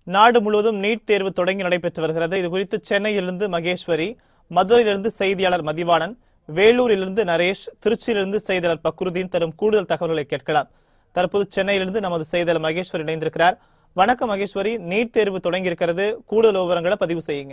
நாடு முழுவதும் நீட் தேர்வு தொடங்கி நடைபெற்று வருகிறது இது குறித்து சென்னையிலிருந்து மகேஸ்வரி மதுரையிலிருந்து செய்தியாளர் மதிவாணன் வேலூரிலிருந்து நரேஷ் திருச்சியிலிருந்து செய்தியாளர் பக்ருதீன் தரும் கூடுதல் தகவல்களை கேட்கலாம் தற்போது சென்னையிலிருந்து நமது செய்தியாளர் மகேஸ்வரி இணைந்திருக்கிறார் வணக்கம் மகேஸ்வரி நீட் தேர்வு தொடங்கி இருக்கிறது கூடுதல் விவரங்களை பதிவு செய்யுங்க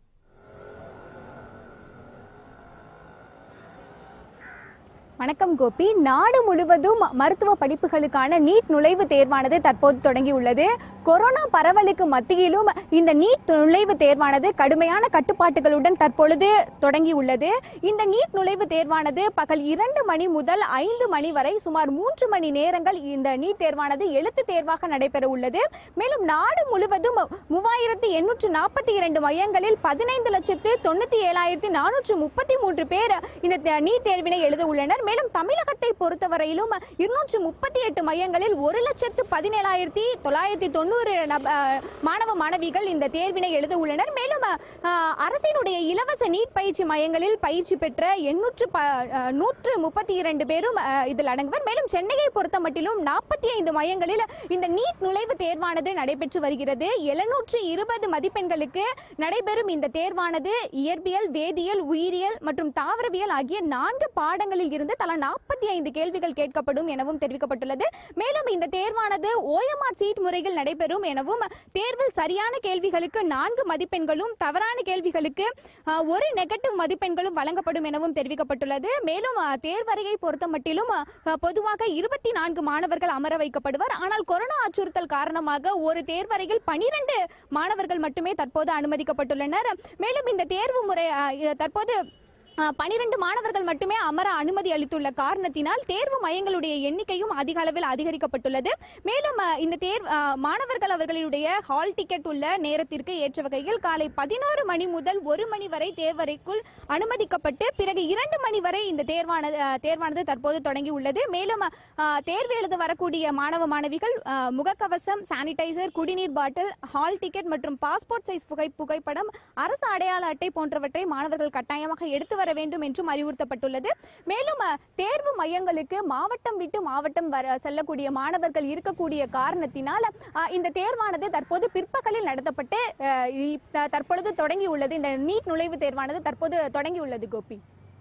வணக்கம் கோபி நாடு முழுவதும் மருத்துவ படிப்புகளுக்கான நீட் நுழைவுத் தேர்வானது தற்போது தொடங்கியுள்ளது கொரோனா பரவலுக்கு மத்தியிலும் இந்த நீட் நுழைவுத் தேர்வானது கடுமையான கட்டுப்பாட்டுகளுடன் தற்பொழுது தொடங்கியுள்ளது இந்த நீட் நுழைவுத் தேர்வானது பகல் இரண்டு மணி முதல் ஐந்து மணி வரை சுமார் மூன்று மணி நேரங்கள் இந்த நீட் தேர்வானது எழுத்து தேர்வாக நடைபெற உள்ளது மேலும் நாடு முழுவதும் மூவாயிரத்தி எண்ணூற்று நாற்பத்தி இரண்டு மையங்களில் பதினைந்து லட்சத்து தொண்ணூத்தி ஏழாயிரத்தி நானூற்று முப்பத்தி மூன்று பேர் இந்த தே- நீட் தேர்வினை எழுத உள்ளனர் மேலும் தமிழகத்தை பொறுத்தவரையிலும் இருநூற்று முப்பத்தி எட்டு மையங்களில் ஒரு லட்சத்து பதினேழாயிரத்தி தொள்ளாயிரத்தி தொண்ணூறு நப- அஹ், மாணவ மாணவிகள் இந்த தேர்வினை எழுத உள்ளனர் மேலும் அஹ், அரசினுடைய இலவச நீட் பயிற்சி மையங்களில் பயிற்சி பெற்ற எண்ணூற்று ப- அஹ், நூற்று முப்பத்தி இரண்டு பேரும் அஹ், இதில் அடங்குவர் மேலும் சென்னையை பொறுத்த மட்டிலும் நாற்பத்தி ஐந்து மையங்களில் இந்த நீட் நுழைவு தேர்வானது நடைபெற்று வருகிறது எழுநூற்று இருபது மதிப்பெண்களுக்கு நடைபெறும் இந்த தேர்வானது இயற்பியல் வேதியியல் உயிரியல் மற்றும் தாவரவியல் ஆகிய நான்கு பாடங்களில் இருந்து தலா நாற்பத்தி ஐந்து கேள்விகள் கேட்கப்படும் எனவும் தெரிவிக்கப்பட்டுள்ளது மேலும் இந்த தேர்வானது ஓஎம்ஆர் சீட் முறையில் நடைபெறும் எனவும் தேர்வில் சரியான கேள்விகளுக்கு நான்கு மதிப்பெண்களும் தவறான கேள்விகளுக்கு அஹ், ஒரு நெகட்டிவ் மதிப்பெண்களும் வழங்கப்படும் எனவும் தெரிவிக்கப்பட்டுள்ளது மேலும் அஹ், தேர்வறையை பொறுத்த மட்டிலும் அஹ், பொதுவாக இருபத்தி நான்கு மாணவர்கள் அமர வைக்கப்படுவர் ஆனால் கொரோனா அச்சுறுத்தல் காரணமாக ஒரு தேர்வறையில் பனிரெண்டு மாணவர்கள் மட்டுமே தற்போது அனுமதிக்கப்பட்டுள்ளனர் மேலும் இந்த தேர்வு முறை அஹ், இ- தற்போது பனிரெண்டு மாணவர்கள் மட்டுமே அமர அனுமதி அளித்துள்ள காரணத்தினால் தேர்வு மையங்களுடைய எண்ணிக்கையும் அதிக அளவில் அதிகரிக்கப்பட்டுள்ளது மேலும் அஹ், இந்த தேர்வு அஹ், மாணவர்கள் அவர்களுடைய ஹால் டிக்கெட் உள்ள நேரத்திற்கு ஏற்ற வகையில் காலை பதினோரு மணி முதல் ஒரு மணி வரை தேர்வறைக்குள் அனுமதிக்கப்பட்டு பிறகு இரண்டு மணி வரை இந்த தேர்வானது அஹ், தேர்வானது தற்போது தொடங்கி உள்ளது மேலும் அஹ், தேர்வு எழுத வரக்கூடிய மாணவ மாணவிகள் அஹ், முகக்கவசம் சானிடைசர் குடிநீர் பாட்டில் ஹால் டிக்கெட் மற்றும் பாஸ்போர்ட் சைஸ் புகை புகைப்படம் அரசு அடையாள அட்டை போன்றவற்றை மாணவர்கள் கட்டாயமாக எடுத்து வர வேண்டும் என்றும் அறிவுறுத்தப்பட்டுள்ளது மேலும் அஹ், தேர்வு மையங்களுக்கு மாவட்டம் விட்டு மாவட்டம் வர செல்லக்கூடிய மாணவர்கள் இருக்கக்கூடிய காரணத்தினால் அஹ், இந்த தேர்வானது தற்போது பிற்பகலில் நடத்தப்பட்டு அஹ், இ- தற்பொழுது தொடங்கியுள்ளது இந்த நீட் நுழைவுத் தேர்வானது தற்போது தொடங்கியுள்ளது கோபி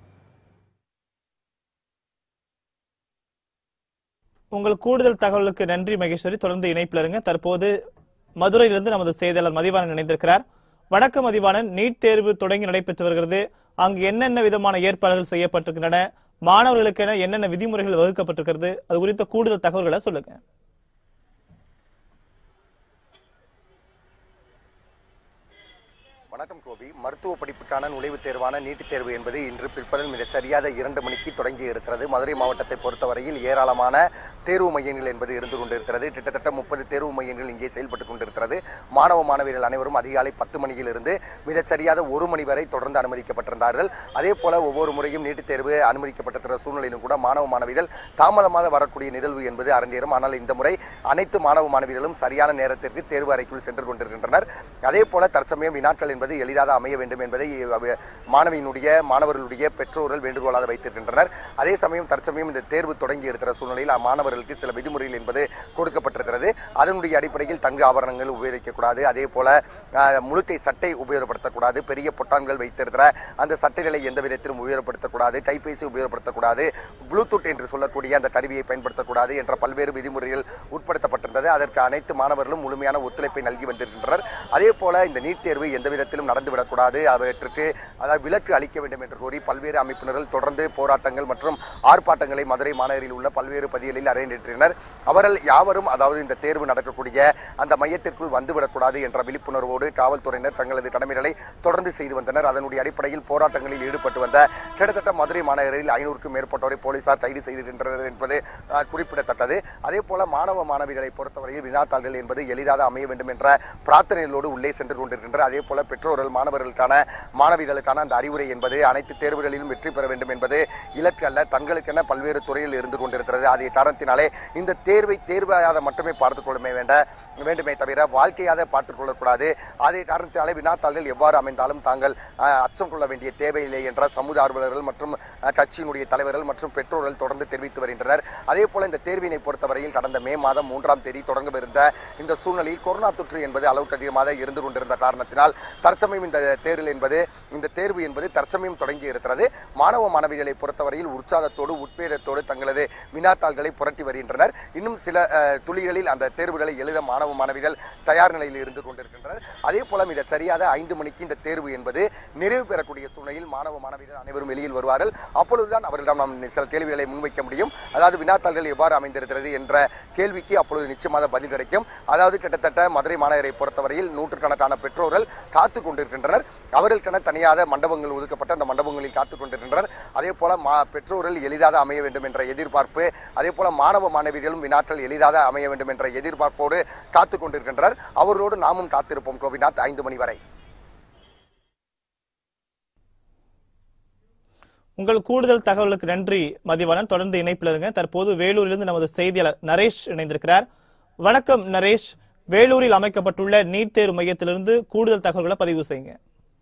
உங்கள் கூடுதல் தகவலுக்கு நன்றி மகேஸ்வரி தொடர்ந்து இணைப்பில் இருங்க தற்போது மதுரையிலிருந்து நமது செய்தியாளர் மதிவாணன் இணைந்திருக்கிறார் வணக்கம் மதிவாணன் நீட் தேர்வு தொடங்கி நடைபெற்று வருகிறது அங்கு என்னென்ன விதமான ஏற்பாடுகள் செய்யப்பட்டிருக்கின்றன மாணவர்களுக்கென என்னென்ன விதிமுறைகள் வகுக்கப்பட்டிருக்கிறது அது குறித்த கூடுதல் தகவல்களை சொல்லுங்க வணக்கம் கோபி மருத்துவ படிப்புக்கான நுழைவுத் தேர்வான நீட்டுத் தேர்வு என்பது இன்று பிற்பகல் மிகச் சரியாக இரண்டு மணிக்கு தொடங்கி இருக்கிறது மதுரை மாவட்டத்தை பொறுத்தவரையில் ஏராளமான தேர்வு மையங்கள் என்பது இருந்து கொண்டிருக்கிறது கிட்டத்தட்ட முப்பது தேர்வு மையங்கள் இங்கே செயல்பட்டுக் கொண்டிருக்கிறது மாணவ மாணவியர்கள் அனைவரும் அதிகாலை பத்து மணியிலிருந்து மிகச் சரியாக ஒரு மணி வரை தொடர்ந்து அனுமதிக்கப்பட்டிருந்தார்கள் அதே போல ஒவ்வொரு முறையும் நீட்டுத் தேர்வு அனுமதிக்கப்பட்டிருக்கிற சூழ்நிலையிலும் கூட மாணவ மாணவிகள் தாமதமாக வரக்கூடிய நிகழ்வு என்பது அரங்கேறும் ஆனால் இந்த முறை அனைத்து மாணவ மாணவிகளும் சரியான நேரத்திற்கு தேர்வு அறைக்குள் சென்று கொண்டிருக்கின்றனர் அதே போல தற்சமயம் வினாட்கள் என்பது எளிதாக அமைய வேண்டும் என்பதை அவ- மாணவியினுடைய மாணவர்களுடைய பெற்றோர்கள் வேண்டுகோளாக வைத்திருக்கின்றனர் அதே சமயம் தற்சமயம் இந்த தேர்வு தொடங்கி இருக்கிற சூழ்நிலையில் மாணவர்களுக்கு சில விதிமுறைகள் என்பது கொடுக்கப்பட்டிருக்கிறது அதனுடைய அடிப்படையில் தங்க ஆபரணங்கள் உபயோகிக்கக்கூடாது அதே போல ஆஹ், முழுக்கை சட்டை உபயோகப்படுத்தக்கூடாது பெரிய பொட்டான்கள் வைத்திருக்கிற அந்த சட்டைகளை எந்த விதத்திலும் உபயோகப்படுத்தக்கூடாது கைபேசி உபயோகப்படுத்தக்கூடாது ப்ளூடூத் என்று சொல்லக்கூடிய அந்த கருவியை பயன்படுத்தக்கூடாது என்ற பல்வேறு விதிமுறைகள் உட்படுத்தப்பட்டிருந்தது அதற்கு அனைத்து மாணவர்களும் முழுமையான ஒத்துழைப்பை நல்கி வந்திருக்கின்றனர் அதே போல இந்த நீட் தேர்வு எந்த விதத்திலும் நடந்துவிடக்கூடாது அவற்றுக்கு அதாவது விலக்கு அளிக்க வேண்டும் என்று கூறி பல்வேறு அமைப்பினர்கள் தொடர்ந்து போராட்டங்கள் மற்றும் ஆர்ப்பாட்டங்களை மதுரை மாநகரில் உள்ள பல்வேறு பதிகளில் அரங்கேற்றினர் அவர்கள் யாவரும் அதாவது இந்த தேர்வு நடக்கக்கூடிய அந்த மையத்திற்குள் வந்துவிடக்கூடாது என்ற விழிப்புணர்வோடு காவல்துறையினர் தங்களது கடமைகளை தொடர்ந்து செய்து வந்தனர் அதனுடைய அடிப்படையில் போராட்டங்களில் ஈடுபட்டு வந்த கிட்டத்தட்ட மதுரை மாநகரில் ஐநூறுக்கும் மேற்பட்டோரை போலீசார் கைது செய்திருக்கின்றனர் என்பது அஹ், குறிப்பிடத்தக்கது அதே போல மாணவ மாணவிகளை பொறுத்தவரையில் வினாத்தாள்கள் என்பது எளிதாக அமைய வேண்டும் என்ற பிரார்த்தனைகளோடு உள்ளே சென்று கொண்டிருக்கின்றனர் அதே போல பெற்றோர்கள் மாணவர்களுக்கான மாணவிகளுக்கான அந்த அறிவுரை என்பது அனைத்து தேர்வுகளிலும் வெற்றி பெற வேண்டும் என்பது இலக்கு அல்ல தங்களுக்கென பல்வேறு துறையில் இருந்து கொண்டிருக்கிறது அதே காரணத்தினால் காரணத்தினாலே இந்த தேர்வை தேர்வாக மட்டுமே பார்த்துக் கொள்ளுமே வேண்ட வேண்டுமே தவிர வாழ்க்கையாக பார்த்துக் கொள்ளக்கூடாது அதே காரணத்தினாலே வினாத்தாள்கள் எவ்வாறு அமைந்தாலும் தாங்கள் அஹ், அச்சம் கொள்ள வேண்டிய தேவையில்லை என்ற சமூக ஆர்வலர்கள் மற்றும் அஹ், கட்சியினுடைய தலைவர்கள் மற்றும் பெற்றோர்கள் தொடர்ந்து தெரிவித்து வருகின்றனர் அதே போல இந்த தேர்வினை பொறுத்தவரையில் கடந்த மே மாதம் மூன்றாம் தேதி தொடங்கவிருந்த இந்த சூழ்நிலையில் கொரோனா தொற்று என்பது அளவுக்கு அதிகமாக இருந்து கொண்டிருந்த காரணத்தினால் தற்சமயம் இந்த தேர்வில் என்பது இந்த தேர்வு என்பது தற்சமயம் தொடங்கி இருக்கிறது மாணவ மாணவிகளை பொறுத்தவரையில் உற்சாகத்தோடு உட்பேரத்தோடு தங்களது வினாத்தாள்களை புரட்டி வருகின்றனர் இன்னும் சில அஹ், துளிகளில் அந்த தேர்வுகளை எழுத மாணவ மாணவிகள் தயார் நிலையில் இருந்து கொண்டிருக்கின்றனர் அதே போல மிக சரியாக ஐந்து மணிக்கு இந்த தேர்வு என்பது நிறைவு பெறக்கூடிய சூழ்நிலையில் மாணவ மாணவிகள் அனைவரும் வெளியில் வருவார்கள் அப்பொழுதுதான் அவர்களிடம் நாம் சில கேள்விகளை முன்வைக்க முடியும் அதாவது வினாத்தாள்கள் எவ்வாறு அமைந்திருக்கிறது என்ற கேள்விக்கு அப்பொழுது நிச்சயமாக பதில் கிடைக்கும் அதாவது கிட்டத்தட்ட மதுரை மாநகரை பொறுத்தவரையில் நூற்றுக்கணக்கான பெற்றோர்கள் காத்து கொண்டிருக்கின்றனர் அவர்களுக்கென தனியாக மண்டபங்கள் ஒதுக்கப்பட்ட அந்த மண்டபங்களில் காத்துக் கொண்டிருக்கின்றனர் அதே போல மா- பெற்றோர்கள் எளிதாக அமைய வேண்டும் என்ற எதிர்பார்ப்பு அதே போல மாணவ மாணவிகளும் வினாக்கள் எளிதாக அமைய வேண்டும் என்ற எதிர்பார்ப்போடு காத்துக் கொண்டிருக்கின்றனர் அவர்களோடு நாமும் காத்திருப்போம் கோபிநாத் ஐந்து மணி வரை உங்கள் கூடுதல் தகவலுக்கு நன்றி மதிவாணன் தொடர்ந்து இணைப்பில் இருங்க தற்போது வேலூரிலிருந்து நமது செய்தியாளர் நரேஷ் இணைந்திருக்கிறார் வணக்கம் நரேஷ் வேலூரில் அமைக்கப்பட்டுள்ள நீட் தேர்வு மையத்திலிருந்து கூடுதல் தகவல்களை பதிவு செய்யுங்க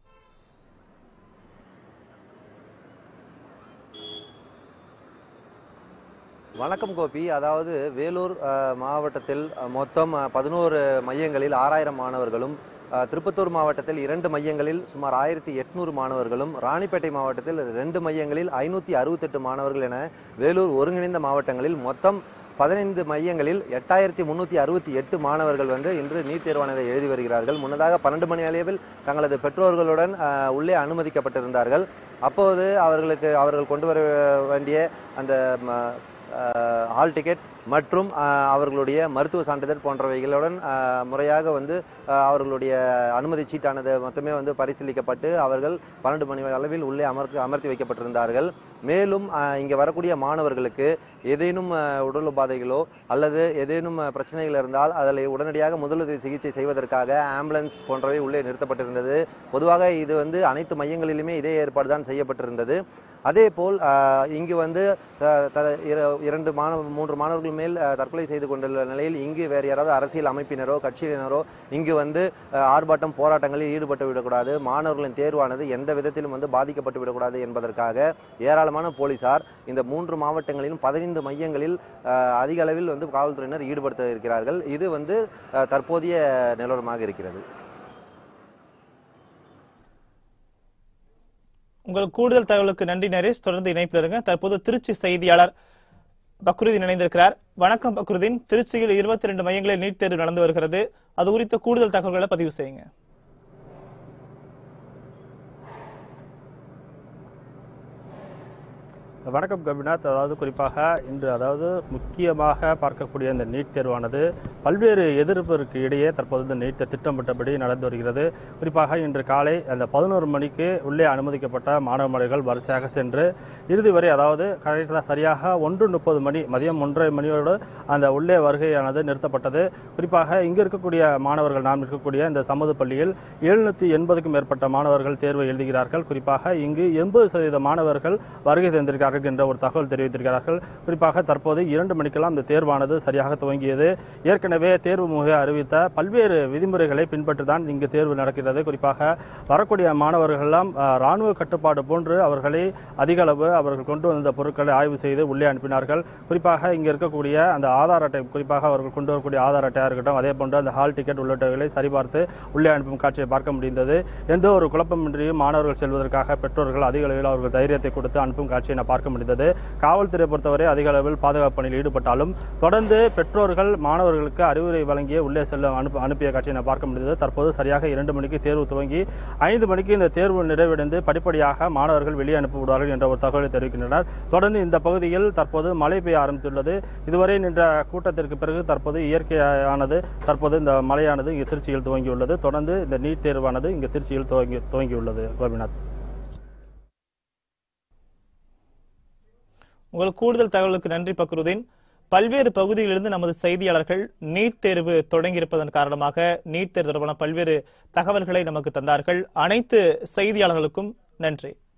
வணக்கம் கோபி அதாவது வேலூர் அஹ், மாவட்டத்தில் அஹ், மொத்தம் பதினோரு மையங்களில் ஆறாயிரம் மாணவர்களும் அஹ், திருப்பத்தூர் மாவட்டத்தில் இரண்டு மையங்களில் சுமார் ஆயிரத்தி எட்நூறு மாணவர்களும் ராணிப்பேட்டை மாவட்டத்தில் ரெண்டு மையங்களில் ஐநூற்றி அறுபத்தெட்டு மாணவர்கள் என வேலூர் ஒருங்கிணைந்த மாவட்டங்களில் மொத்தம் பதினைந்து மையங்களில் எட்டாயிரத்தி முன்னூற்றி அறுபத்தி எட்டு மாணவர்கள் வந்து இன்று நீட் தேர்வானதை எழுதி வருகிறார்கள் முன்னதாக பன்னெண்டு மணி அளவில் தங்களது பெற்றோர்களுடன் அஹ், உள்ளே அனுமதிக்கப்பட்டிருந்தார்கள் அப்போது அவர்களுக்கு அவர்கள் கொண்டு வர வேண்டிய அந்த ம, அஹ், ஹால் டிக்கெட் மற்றும் அஹ், அவர்களுடைய மருத்துவ சான்றிதழ் போன்றவைகளுடன் அஹ், முறையாக வந்து அஹ், அவர்களுடைய அனுமதி சீட்டானது மொத்தமே வந்து பரிசீலிக்கப்பட்டு அவர்கள் பன்னெண்டு மணி அளவில் உள்ளே அமர்த்தி அமர்த்தி வைக்கப்பட்டிருந்தார்கள் மேலும் அஹ், இங்கே வரக்கூடிய மாணவர்களுக்கு ஏதேனும் அஹ், உடல் உபாதைகளோ அல்லது ஏதேனும் அஹ், பிரச்சனைகள் இருந்தால் அதில் உடனடியாக முதலுதவி சிகிச்சை செய்வதற்காக ஆம்புலன்ஸ் போன்றவை உள்ளே நிறுத்தப்பட்டிருந்தது பொதுவாக இது வந்து அனைத்து மையங்களிலுமே இதே ஏற்பாடு தான் செய்யப்பட்டிருந்தது அதே போல் அஹ், இங்கு வந்து அஹ், த- இர- இரண்டு மாணவ மூன்று மாணவர்கள் மேல் அஹ், தற்கொலை செய்து கொண்டுள்ள நிலையில் இங்கு வேறு யாராவது அரசியல் அமைப்பினரோ கட்சியினரோ இங்கு வந்து அஹ், ஆர்ப்பாட்டம் போராட்டங்களில் ஈடுபட்டு விடக்கூடாது மாணவர்களின் தேர்வானது எந்த விதத்திலும் வந்து பாதிக்கப்பட்டு விடக்கூடாது என்பதற்காக ஏராளமான போலீசார் இந்த மூன்று மாவட்டங்களிலும் பதினைந்து மையங்களில் அஹ், அதிக அளவில் வந்து காவல்துறையினர் ஈடுபடுத்த இருக்கிறார்கள் இது வந்து அஹ், தற்போதைய நிலவரமாக இருக்கிறது உங்கள் கூடுதல் தகவலுக்கு நன்றி நரேஷ் தொடர்ந்து இணைப்பில் இருங்க தற்போது திருச்சி செய்தியாளர் பக்ருதீன் இணைந்திருக்கிறார் வணக்கம் பக்ருதீன் திருச்சியில் இருபத்தி ரெண்டு மையங்களில் நீட் தேர்வு நடந்து வருகிறது அது குறித்த கூடுதல் தகவல்களை பதிவு செய்யுங்க வணக்கம் கபிநாத் அதாவது குறிப்பாக இன்று அதாவது முக்கியமாக பார்க்கக்கூடிய இந்த நீட் தேர்வானது பல்வேறு எதிர்ப்பிற்கு இடையே தற்போது இந்த நீட் தேர்வு திட்டமிட்டபடி நடந்து வருகிறது குறிப்பாக இன்று காலை அந்த பதினோரு மணிக்கு உள்ளே அனுமதிக்கப்பட்ட மாணவ மாணவிகள் வரிசையாக சென்று இறுதி வரை அதாவது கரெக்டாக சரியாக ஒன்று முப்பது மணி மதியம் ஒன்றரை மணியோடு அந்த உள்ளே வருகையானது நிறுத்தப்பட்டது குறிப்பாக இங்கு இருக்கக்கூடிய மாணவர்கள் நாம் இருக்கக்கூடிய இந்த சமூக பள்ளியில் எழுநூற்றி எண்பதுக்கும் மேற்பட்ட மாணவர்கள் தேர்வு எழுதுகிறார்கள் குறிப்பாக இங்கு எண்பது சதவீத மாணவர்கள் வருகை தந்திருக்கிறார்கள் என்ற ஒரு தகவல் தெரிவித்திருக்கிறார்கள் குறிப்பாக தற்போது இரண்டு மணிக்கெல்லாம் இந்த தேர்வானது சரியாக துவங்கியது ஏற்கனவே தேர்வு முக அறிவித்த பல்வேறு விதிமுறைகளை பின்பற்றி தான் இங்கு தேர்வு நடக்கிறது குறிப்பாக வரக்கூடிய மாணவர்கள் எல்லாம் அஹ், ராணுவ கட்டுப்பாடு போன்று அவர்களை அதிக அளவு அவர்கள் கொண்டு வந்த பொருட்களை ஆய்வு செய்து உள்ளே அனுப்பினார்கள் குறிப்பாக இங்கு இருக்கக்கூடிய அந்த ஆதார் அட்டை குறிப்பாக அவர்கள் கொண்டு வரக்கூடிய ஆதார் அட்டையாக இருக்கட்டும் அதே போன்று அந்த ஹால் டிக்கெட் உள்ளிட்டவைகளை சரிபார்த்து உள்ளே அனுப்பும் காட்சியை பார்க்க முடிந்தது எந்த ஒரு குழப்பமின்றியும் மாணவர்கள் செல்வதற்காக பெற்றோர்கள் அதிக அளவில் அவர்கள் தைரியத்தை கொடுத்து அனுப்பும் காட்சியை நான் பார்க்க முடிந்தது காவல்துறை பொறுத்தவரை அதிக அளவில் பாதுகாப்பு பணியில் ஈடுபட்டாலும் தொடர்ந்து பெற்றோர்கள் மாணவர்களுக்கு அறிவுரை வழங்கிய உள்ளே செல்ல அனுப்ப அனுப்பிய காட்சியை நான் பார்க்க முடிந்தது தற்போது சரியாக இரண்டு மணிக்கு தேர்வு துவங்கி ஐந்து மணிக்கு இந்த தேர்வு நிறைவடைந்து படிப்படியாக மாணவர்கள் வெளியே அனுப்பி விடுவார்கள் என்ற ஒரு தகவலை தெரிவிக்கின்றனர் தொடர்ந்து இந்த பகுதியில் தற்போது மழை பெய்ய ஆரம்பித்துள்ளது இதுவரை நின்ற கூட்டத்திற்கு பிறகு தற்போது இயற்கையானது தற்போது இந்த மழையானது இங்கு திருச்சியில் துவங்கியுள்ளது தொடர்ந்து இந்த நீட் தேர்வானது இங்கு திருச்சியில் துவங்கி துவங்கியுள்ளது கோபிநாத் உங்கள் கூடுதல் தகவலுக்கு நன்றி பக்ருதீன் பல்வேறு பகுதிகளிலிருந்து நமது செய்தியாளர்கள் நீட் தேர்வு தொடங்கியிருப்பதன் காரணமாக நீட் தேர்வு தொடர்பான பல்வேறு தகவல்களை நமக்கு தந்தார்கள் அனைத்து செய்தியாளர்களுக்கும் நன்றி